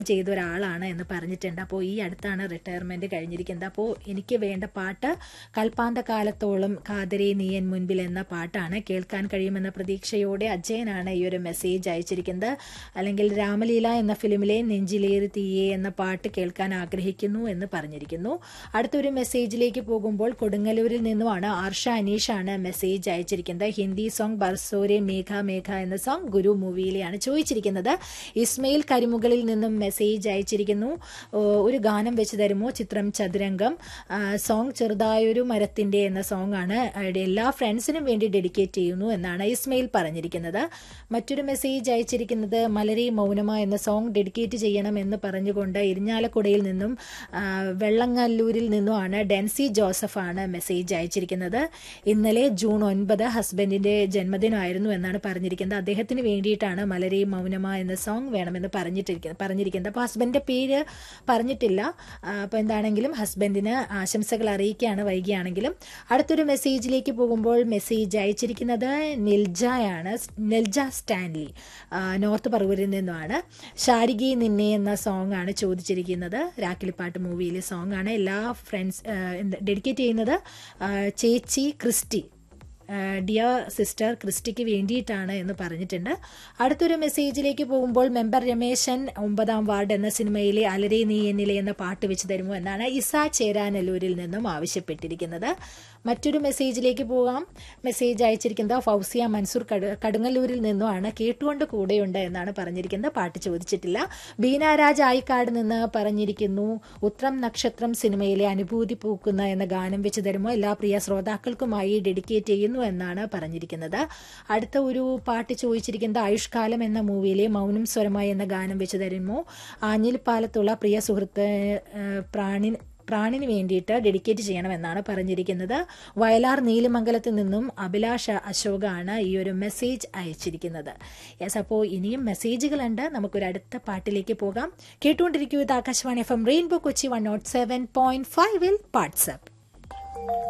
ചെയ്ത ഒരാളാണ് എന്ന് പറഞ്ഞിട്ടുണ്ട് അപ്പോൾ ഈ അടുത്താണ് റിട്ടയർമെന്റ് കഴിഞ്ഞിരിക്കുന്നത് അപ്പോൾ എനിക്ക് വേണ്ട പാട്ട് കൽപ്പാന്ത കാലത്തോളം കാതരെ നീയൻ മുൻപിൽ എന്ന പാട്ടാണ് കേൾക്കാൻ കഴിയുമെന്ന പ്രതീക്ഷയോടെ അജയനാണ് ഈ ഒരു മെസ്സേജ് അയച്ചിരിക്കുന്നത് അല്ലെങ്കിൽ രാമലീല എന്ന ഫിലിമിലെ നെഞ്ചിലേറി തീയെ എന്ന പാട്ട് കേൾക്കാൻ ആഗ്രഹിക്കുന്നു എന്ന് പറഞ്ഞിരിക്കുന്നു അടുത്തൊരു മെസ്സേജിലേക്ക് പോകുമ്പോൾ കൊടുങ്ങല്ലൂരിൽ നിന്നുമാണ് ആർഷ അനീഷാണ് മെസ്സേജ് അയച്ചിരിക്കുന്നത് ഹിന്ദി സോങ് ബർസോരെ മേഘ മേഘ എന്ന സോങ് ഗുരു മൂവിയിലെയാണ് ചോദിച്ചിരിക്കുന്നത് ഇസ്മയിൽ കരിമുകളിൽ നിന്നും മെസ്സേജ് അയച്ചിരിക്കുന്നു ഓ, ഒരു ഗാനം വെച്ച് തരുമോ ചിത്രം ചതുരംഗം ആ, സോങ് ചെറുതായൊരു മരത്തിന്റെ എന്ന സോങ് ആണ് അവിടെ എല്ലാ ഫ്രണ്ട്സിനും വേണ്ടി ഡെഡിക്കേറ്റ് ചെയ്യുന്നു എന്നാണ് ഇസ്മയിൽ പറഞ്ഞിരിക്കുന്നത് മറ്റൊരു മെസ്സേജ് അയച്ചിരിക്കുന്നത് മലരെ മൗനമ എന്ന സോങ് ഡെഡിക്കേറ്റ് ചെയ്യണം എന്ന് പറഞ്ഞുകൊണ്ട് ഇരിഞ്ഞാലക്കുടയിൽ നിന്നും ആ, വെള്ളങ്ങല്ലൂരിൽ നിന്നുമാണ് ഡെൻസി ജോസഫാണ് മെസ്സേജ് അയച്ചിരിക്കുന്നത് ഇന്നലെ ജൂൺ ഒൻപത് ഹസ്ബൻഡിന്റെ ജന്മദിനമായിരുന്നു എന്നാണ് പറഞ്ഞിരിക്കുന്നത് അദ്ദേഹത്തിന് വേണ്ടിയിട്ടാണ് മലരെ മൗനമ എന്ന സോങ് വേണമെന്ന് പറഞ്ഞിട്ടിരിക്കുന്നത് പറഞ്ഞിരിക്കുന്നത് അപ്പോൾ ഹസ്ബൻഡിന്റെ പേര് പറഞ്ഞിട്ടില്ല അപ്പോൾ എന്താണെങ്കിലും ഹസ്ബൻഡിന് ആശംസകൾ അറിയിക്കുകയാണ് വൈകിയാണെങ്കിലും അടുത്തൊരു മെസ്സേജിലേക്ക് പോകുമ്പോൾ മെസ്സേജ് അയച്ചിരിക്കുന്നത് നിൽജയാണ് നിൽജ സ്റ്റാൻലി ആ, നോർത്ത് പറവൂരിൽ നിന്നുമാണ് ശാരികി നിന്നെ എന്ന സോങ് ആണ് ചോദിച്ചിരിക്കുന്നത് രാക്കിളിപ്പാട്ട് മൂവിയിലെ സോങ് ആണ് എല്ലാ ഫ്രണ്ട്സ് ഡെഡിക്കേറ്റ് ചെയ്യുന്നത് ആ, ചേച്ചി ക്രിസ്റ്റി ഡിയർ സിസ്റ്റർ ക്രിസ്റ്റിക്ക് വേണ്ടിയിട്ടാണ് എന്ന് പറഞ്ഞിട്ടുണ്ട് അടുത്തൊരു മെസ്സേജിലേക്ക് പോകുമ്പോൾ മെമ്പർ രമേശൻ ഒമ്പതാം വാർഡ് എന്ന സിനിമയിലെ അലരെ നീ എന്നിലെ എന്ന പാട്ട് വെച്ച് തരുമോ എന്നാണ് ഇസ ചേരാനല്ലൂരിൽ നിന്നും ആവശ്യപ്പെട്ടിരിക്കുന്നത് മറ്റൊരു മെസ്സേജിലേക്ക് പോകാം മെസ്സേജ് അയച്ചിരിക്കുന്നത് ഫൗസിയ മൻസൂർ കട കടുങ്ങല്ലൂരിൽ നിന്നുമാണ് കേട്ടുകൊണ്ട് കൂടെയുണ്ട് എന്നാണ് പറഞ്ഞിരിക്കുന്നത് പാട്ട് ചോദിച്ചിട്ടില്ല ബീന രാജ് ആയിക്കാട് നിന്ന് പറഞ്ഞിരിക്കുന്നു ഉത്രം നക്ഷത്രം സിനിമയിലെ അനുഭൂതി പൂക്കുന്ന എന്ന ഗാനം വെച്ച് തരുമോ എല്ലാ പ്രിയ ശ്രോതാക്കൾക്കുമായി ഡെഡിക്കേറ്റ് ചെയ്യുന്നു എന്നാണ് പറഞ്ഞിരിക്കുന്നത് അടുത്ത ഒരു പാട്ട് ചോദിച്ചിരിക്കുന്നത് ആയുഷ്കാലം എന്ന മൂവിയിലെ മൗനം സ്വരമായി എന്ന ഗാനം വെച്ച് തരുമോ ആഞ്ഞിൽ പാലത്തുള്ള പ്രിയ സുഹൃത്ത് ഏഹ്, പ്രാണി പ്രാണിന് വേണ്ടിയിട്ട് ഡെഡിക്കേറ്റ് ചെയ്യണമെന്നാണ് പറഞ്ഞിരിക്കുന്നത് വയലാർ നീലിമംഗലത്ത് നിന്നും അഭിലാഷ് അശോകാണ് ഈ ഒരു മെസ്സേജ് അയച്ചിരിക്കുന്നത് യെസ് അപ്പോൾ ഇനിയും മെസ്സേജുകളുണ്ട് നമുക്കൊരു അടുത്ത പാട്ടിലേക്ക് പോകാം കേട്ടുകൊണ്ടിരിക്കൂ ഇത് Akashvani F M rainbow Kochi one nought seven point ഫൈവിൽ വാട്സ്ആപ്പ്